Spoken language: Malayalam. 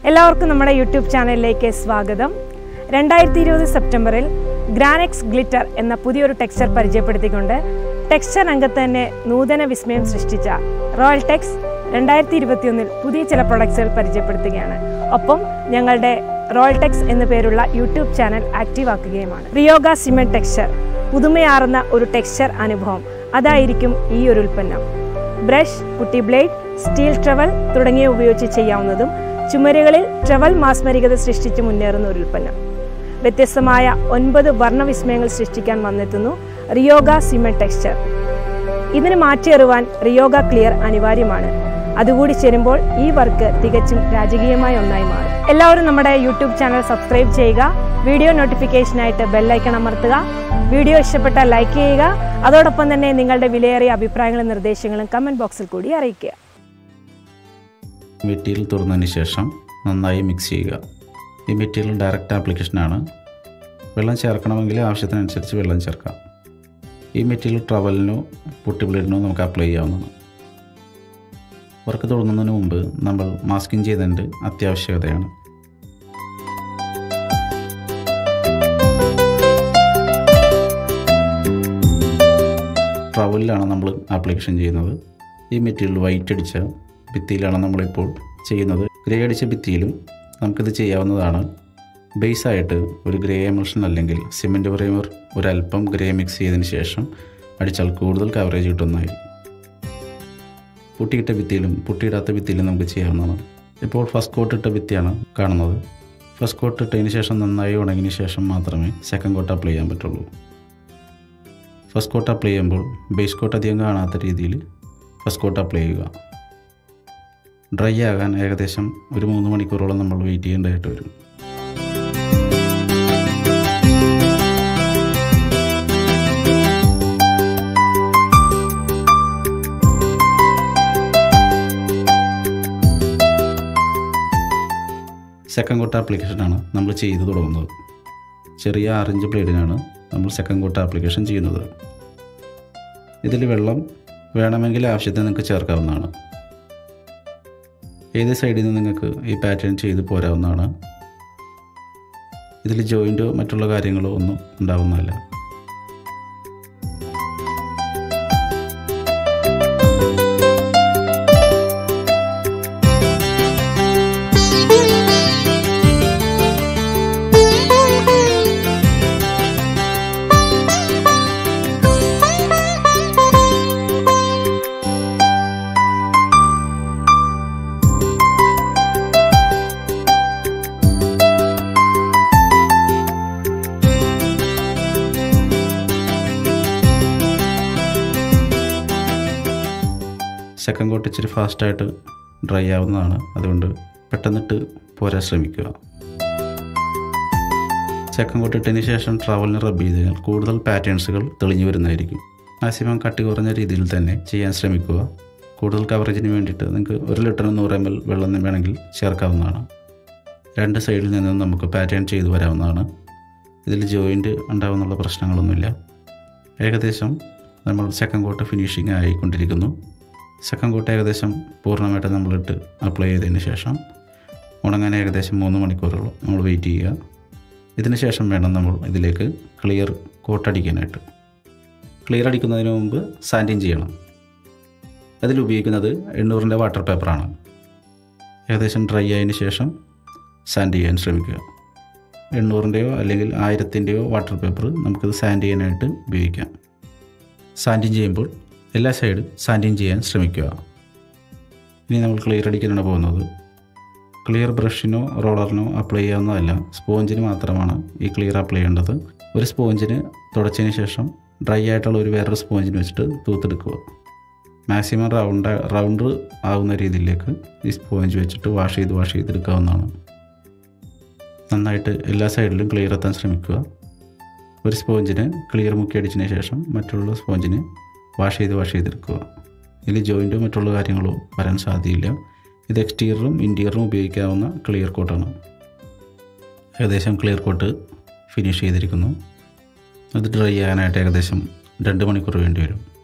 എല്ലാവർക്കും നമ്മുടെ യൂട്യൂബ് ചാനലിലേക്ക് സ്വാഗതം രണ്ടായിരത്തി ഇരുപത് സെപ്റ്റംബറിൽ ഗ്രാനെക്സ് ഗ്ലിറ്റർ എന്ന പുതിയൊരു ടെക്സ്ചർ പരിചയപ്പെടുത്തിക്കൊണ്ട് ടെക്സ്ചർ രംഗത്ത് തന്നെ നൂതന വിസ്മയം സൃഷ്ടിച്ച റോയൽ ടെക്സ് രണ്ടായിരത്തി ഇരുപത്തിയൊന്നിൽ പുതിയ ചില പ്രൊഡക്ട്സുകൾ പരിചയപ്പെടുത്തുകയാണ് ഒപ്പം ഞങ്ങളുടെ റോയൽ ടെക്സ് എന്ന പേരുള്ള യൂട്യൂബ് ചാനൽ ആക്റ്റീവ് ആക്കുകയുമാണ് റിയോഗ സിമെന്റ് ടെക്സ്ചർ പുതുമയാർന്ന ഒരു ടെക്സ്ചർ അനുഭവം അതായിരിക്കും ഈ ഒരു ഉൽപ്പന്നം ബ്രഷ് കുട്ടി ബ്ലേഡ് സ്റ്റീൽ ട്രവൽ തുടങ്ങിയവ ഉപയോഗിച്ച് ചെയ്യാവുന്നതും ചുമരുകളിൽ ട്രവൽ മാസ്മരികത സൃഷ്ടിച്ച് മുന്നേറുന്ന ഒരു ഉൽപ്പന്നം വ്യത്യസ്തമായ ഒൻപത് വർണ്ണവിസ്മയങ്ങൾ സൃഷ്ടിക്കാൻ വന്നെത്തുന്നു റിയോഗ സിമെന്റ് ടെക്സ്ചർ ഇതിന് മാറ്റിയെറുവാൻ റിയോഗ ക്ലിയർ അനിവാര്യമാണ് അതുകൂടി ചേരുമ്പോൾ ഈ വർക്ക് തികച്ചും രാജകീയമായ ഒന്നായി മാറും എല്ലാവരും നമ്മുടെ യൂട്യൂബ് ചാനൽ സബ്സ്ക്രൈബ് ചെയ്യുക വീഡിയോ നോട്ടിഫിക്കേഷനായിട്ട് ബെല്ലൈക്കൺ അമർത്തുക വീഡിയോ ഇഷ്ടപ്പെട്ടാൽ ലൈക്ക് ചെയ്യുക അതോടൊപ്പം തന്നെ നിങ്ങളുടെ വിലയേറിയ അഭിപ്രായങ്ങളും നിർദ്ദേശങ്ങളും കമൻറ്റ് ബോക്സിൽ കൂടി അറിയിക്കുക മെറ്റീരിയൽ തുറന്നതിന് ശേഷം നന്നായി മിക്സ് ചെയ്യുക ഈ മെറ്റീരിയൽ ഡയറക്റ്റ് ആപ്ലിക്കേഷനാണ് വെള്ളം ചേർക്കണമെങ്കിൽ ആവശ്യത്തിനനുസരിച്ച് വെള്ളം ചേർക്കാം ഈ മെറ്റീരിയൽ ട്രവലിനോ പൊട്ടിബ്ലേഡിനോ നമുക്ക് അപ്ലൈ ചെയ്യാവുന്നതാണ് വർക്ക് തുടങ്ങുന്നതിന് മുമ്പ് നമ്മൾ മാസ്കിങ് ചെയ്തതിൻ്റെ അത്യാവശ്യകതയാണ് ട്രവലിലാണ് നമ്മൾ ആപ്ലിക്കേഷൻ ചെയ്യുന്നത് ഈ മെറ്റീരിയൽ വൈറ്റ് അടിച്ച ഭിത്തിയിലാണ് നമ്മളിപ്പോൾ ചെയ്യുന്നത് ഗ്രേ അടിച്ച ഭിത്തിയിലും നമുക്കിത് ചെയ്യാവുന്നതാണ് ബേസായിട്ട് ഒരു ഗ്രേ എമൽഷൻ അല്ലെങ്കിൽ സിമെൻറ്റ് പ്രൈമർ ഒരല്പം ഗ്രേ മിക്സ് ചെയ്തതിന് ശേഷം അടിച്ചാൽ കൂടുതൽ കവറേജ് കിട്ടുന്നതായി പുട്ടിയിട്ട ഭിത്തിയിലും പുട്ടിയിടാത്ത ഭിത്തിയിലും നമുക്ക് ചെയ്യാവുന്നതാണ് ഇപ്പോൾ ഫസ്റ്റ് കോട്ട് ഇട്ട ഭിത്തിയാണ് കാണുന്നത് ഫസ്റ്റ് കോട്ട് ഇട്ടതിന് ശേഷം നന്നായി ഉണങ്ങിയതിന് ശേഷം മാത്രമേ സെക്കൻഡ് കോട്ട് അപ്ലൈ ചെയ്യാൻ പറ്റുള്ളൂ ഫസ്റ്റ് കോട്ട് അപ്ലൈ ചെയ്യുമ്പോൾ ബേസ് കോട്ട് അധികം കാണാത്ത രീതിയിൽ ഫസ്റ്റ് കോട്ട് അപ്ലൈ ചെയ്യുക ഡ്രൈ ആകാൻ ഏകദേശം ഒരു മൂന്ന് മണിക്കൂറോളം നമ്മൾ വെയിറ്റ് ചെയ്യേണ്ടതായിട്ട് വരും സെക്കൻഡ് കോട്ട് ആപ്ലിക്കേഷനാണ് നമ്മൾ ചെയ്തു തുടങ്ങുന്നത് ചെറിയ ആറഞ്ച് ബ്ലേഡിനാണ് നമ്മൾ സെക്കൻഡ് കോട്ട് ആപ്ലിക്കേഷൻ ചെയ്യുന്നത് ഇതിൽ വെള്ളം വേണമെങ്കിൽ ആവശ്യത്തിന് നിങ്ങൾക്ക് ചേർക്കാവുന്നതാണ് ഏത് സൈഡിൽ നിന്ന് നിങ്ങൾക്ക് ഈ പാറ്റേൺ ചെയ്ത് പോരാവുന്നതാണ് ഇതിൽ ജോയിൻറ്റോ മറ്റുള്ള കാര്യങ്ങളോ ഒന്നും ഉണ്ടാവുന്നതല്ല സെക്കൻഡ് കോട്ട് ഇച്ചിരി ഫാസ്റ്റായിട്ട് ഡ്രൈ ആവുന്നതാണ് അതുകൊണ്ട് പെട്ടെന്നിട്ട് പോരാൻ ശ്രമിക്കുക സെക്കൻഡ് കോട്ട് ഇട്ടതിന് ശേഷം ട്രാവലിന് റബ്ബ് ചെയ്ത് കഴിഞ്ഞാൽ കൂടുതൽ പാറ്റേൺസുകൾ തെളിഞ്ഞു വരുന്നതായിരിക്കും മാക്സിമം കട്ടി കുറഞ്ഞ രീതിയിൽ തന്നെ ചെയ്യാൻ ശ്രമിക്കുക കൂടുതൽ കവറേജിന് വേണ്ടിയിട്ട് നിങ്ങൾക്ക് ഒരു ലിറ്ററിന് നൂറ് എം എൽ വെള്ളം വേണമെങ്കിൽ ചേർക്കാവുന്നതാണ് രണ്ട് സൈഡിൽ നിന്നും നമുക്ക് പാറ്റേൺ ചെയ്തു വരാവുന്നതാണ് ഇതിൽ ജോയിൻറ്റ് ഉണ്ടാവുന്നുള്ള പ്രശ്നങ്ങളൊന്നുമില്ല ഏകദേശം നമ്മൾ സെക്കൻഡ് കോട്ട് ഫിനിഷിങ് ആയിക്കൊണ്ടിരിക്കുന്നു സെക്കൻഡ് കോട്ട് ഏകദേശം പൂർണ്ണമായിട്ട് നമ്മളിട്ട് അപ്ലൈ ചെയ്തതിന് ശേഷം ഉണങ്ങാൻ ഏകദേശം മൂന്ന് മണിക്കൂറോളം നമ്മൾ വെയിറ്റ് ചെയ്യുക ഇതിന് ശേഷം വേണം നമ്മൾ ഇതിലേക്ക് ക്ലിയർ കോട്ട് അടിക്കാനായിട്ട് ക്ലിയർ അടിക്കുന്നതിന് മുമ്പ് സാൻഡിങ് ചെയ്യണം അതിൽ ഉപയോഗിക്കുന്നത് എണ്ണൂറിൻ്റെ വാട്ടർ പേപ്പറാണ് ഏകദേശം ഡ്രൈ ആയതിനു ശേഷം സാൻഡ് ചെയ്യാൻ ശ്രമിക്കുക എണ്ണൂറിൻ്റെയോ അല്ലെങ്കിൽ ആയിരത്തിൻ്റെയോ വാട്ടർ പേപ്പർ നമുക്കിത് സാൻഡ് ചെയ്യാനായിട്ട് ഉപയോഗിക്കാം സാൻഡിങ് ചെയ്യുമ്പോൾ എല്ലാ സൈഡും സാൻഡിങ് ചെയ്യാൻ ശ്രമിക്കുക ഇനി നമ്മൾ ക്ലിയർ അടിക്കാനാണ് പോകുന്നത് ക്ലിയർ ബ്രഷിനോ റോളറിനോ അപ്ലൈ ചെയ്യാവുന്നതല്ല സ്പോഞ്ചിന് മാത്രമാണ് ഈ ക്ലിയർ അപ്ലൈ ചെയ്യേണ്ടത് ഒരു സ്പോഞ്ചിന് തുടച്ചതിന് ശേഷം ഡ്രൈ ആയിട്ടുള്ള ഒരു വേറൊരു സ്പോഞ്ചിന് വെച്ചിട്ട് തൂത്തെടുക്കുക മാക്സിമം റൗണ്ട് റൗണ്ട് ആവുന്ന രീതിയിലേക്ക് ഈ സ്പോഞ്ച് വെച്ചിട്ട് വാഷ് ചെയ്ത് വാഷ് ചെയ്തെടുക്കാവുന്നതാണ് നന്നായിട്ട് എല്ലാ സൈഡിലും ക്ലിയർ എത്താൻ ശ്രമിക്കുക ഒരു സ്പോഞ്ചിന് ക്ലിയർ മുക്കി അടിച്ചതിന് ശേഷം മറ്റുള്ള സ്പോഞ്ചിന് വാഷ് ചെയ്ത് വാഷ് ചെയ്തെടുക്കുക ഇതിൽ ജോയിൻറ്റോ മറ്റുള്ള കാര്യങ്ങളോ വരാൻ സാധ്യതയില്ല ഇത് എക്സ്റ്റീരിയറും ഇൻറ്റീരിയറും ഉപയോഗിക്കാവുന്ന ക്ലിയർ കോട്ടാണ് ഏകദേശം ക്ലിയർ കോട്ട് ഫിനിഷ് ചെയ്തിരിക്കുന്നു അത് ഡ്രൈ ചെയ്യാനായിട്ട് ഏകദേശം രണ്ട് മണിക്കൂർ വേണ്ടി വരും